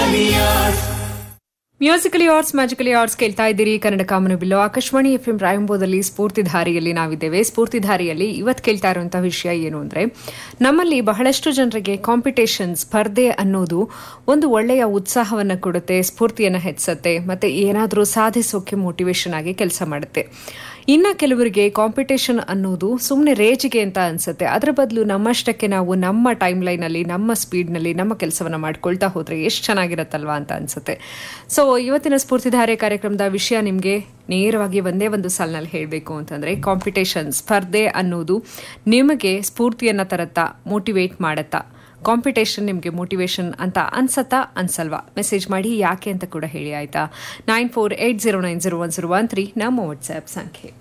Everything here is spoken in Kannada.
ಮ್ಯೂಸಿಕಲಿ ಆರ್ಟ್ಸ್ ಮ್ಯಾಜಿಕಲಿ ಆರ್ಟ್ಸ್ ಕೇಳ್ತಾ ಇದ್ದೀರಿ ಕನ್ನಡ ಕಾಮನು ಬಿಲ್ಲು ಆಕಾಶವಾಣಿ ಎಫ್ ಎಂ ರಾಯಂಬೋದಲ್ಲಿ ಸ್ಫೂರ್ತಿಧಾರಿಯಲ್ಲಿ ನಾವಿದ್ದೇವೆ ಸ್ಫೂರ್ತಿಧಾರಿಯಲ್ಲಿ ಇವತ್ತು ಕೇಳ್ತಾ ಇರುವಂತಹ ವಿಷಯ ಏನು ಅಂದ್ರೆ ನಮ್ಮಲ್ಲಿ ಬಹಳಷ್ಟು ಜನರಿಗೆ ಕಾಂಪಿಟೇಷನ್ ಸ್ಪರ್ಧೆ ಅನ್ನೋದು ಒಂದು ಒಳ್ಳೆಯ ಉತ್ಸಾಹವನ್ನು ಕೊಡುತ್ತೆ ಸ್ಫೂರ್ತಿಯನ್ನು ಹೆಚ್ಚುತ್ತೆ ಮತ್ತೆ ಏನಾದರೂ ಸಾಧಿಸೋಕೆ ಮೋಟಿವೇಶನ್ ಆಗಿ ಕೆಲಸ ಮಾಡುತ್ತೆ ಇನ್ನ ಕೆಲವರಿಗೆ ಕಾಂಪಿಟೇಷನ್ ಅನ್ನೋದು ಸುಮ್ಮನೆ ರೇಜಿಗೆ ಅಂತ ಅನ್ಸುತ್ತೆ ಅದರ ಬದಲು ನಮ್ಮಷ್ಟಕ್ಕೆ ನಾವು ನಮ್ಮ ಟೈಮ್ ಲೈನಲ್ಲಿ ನಮ್ಮ ಸ್ಪೀಡ್ನಲ್ಲಿ ನಮ್ಮ ಕೆಲಸವನ್ನು ಮಾಡ್ಕೊಳ್ತಾ ಹೋದ್ರೆ ಎಷ್ಟು ಚೆನ್ನಾಗಿರತ್ತಲ್ವಾ ಅಂತ ಅನ್ಸುತ್ತೆ ಸೊ ಇವತ್ತಿನ ಸ್ಫೂರ್ತಿಧಾರೆ ಕಾರ್ಯಕ್ರಮದ ವಿಷಯ ನಿಮಗೆ ನೇರವಾಗಿ ಒಂದೇ ಒಂದು ಸಾಲಿನಲ್ಲಿ ಹೇಳಬೇಕು ಅಂತಂದ್ರೆ ಕಾಂಪಿಟೇಷನ್ ಸ್ಪರ್ಧೆ ಅನ್ನೋದು ನಿಮಗೆ ಸ್ಫೂರ್ತಿಯನ್ನ ತರತ್ತಾ ಮೋಟಿವೇಟ್ ಮಾಡತ್ತಾ ಕಾಂಪಿಟೇಷನ್ ನಿಮಗೆ ಮೋಟಿವೇಶನ್ ಅಂತ ಅನ್ಸತ್ತಾ ಅನ್ಸಲ್ವಾ ಮೆಸೇಜ್ ಮಾಡಿ ಯಾಕೆ ಅಂತ ಕೂಡ ಹೇಳಿ ಆಯ್ತಾ nine four eight zero nine zero one zero one three ನಮ್ಮ ವಾಟ್ಸ್ಆ್ಯಪ್ ಸಂಖ್ಯೆ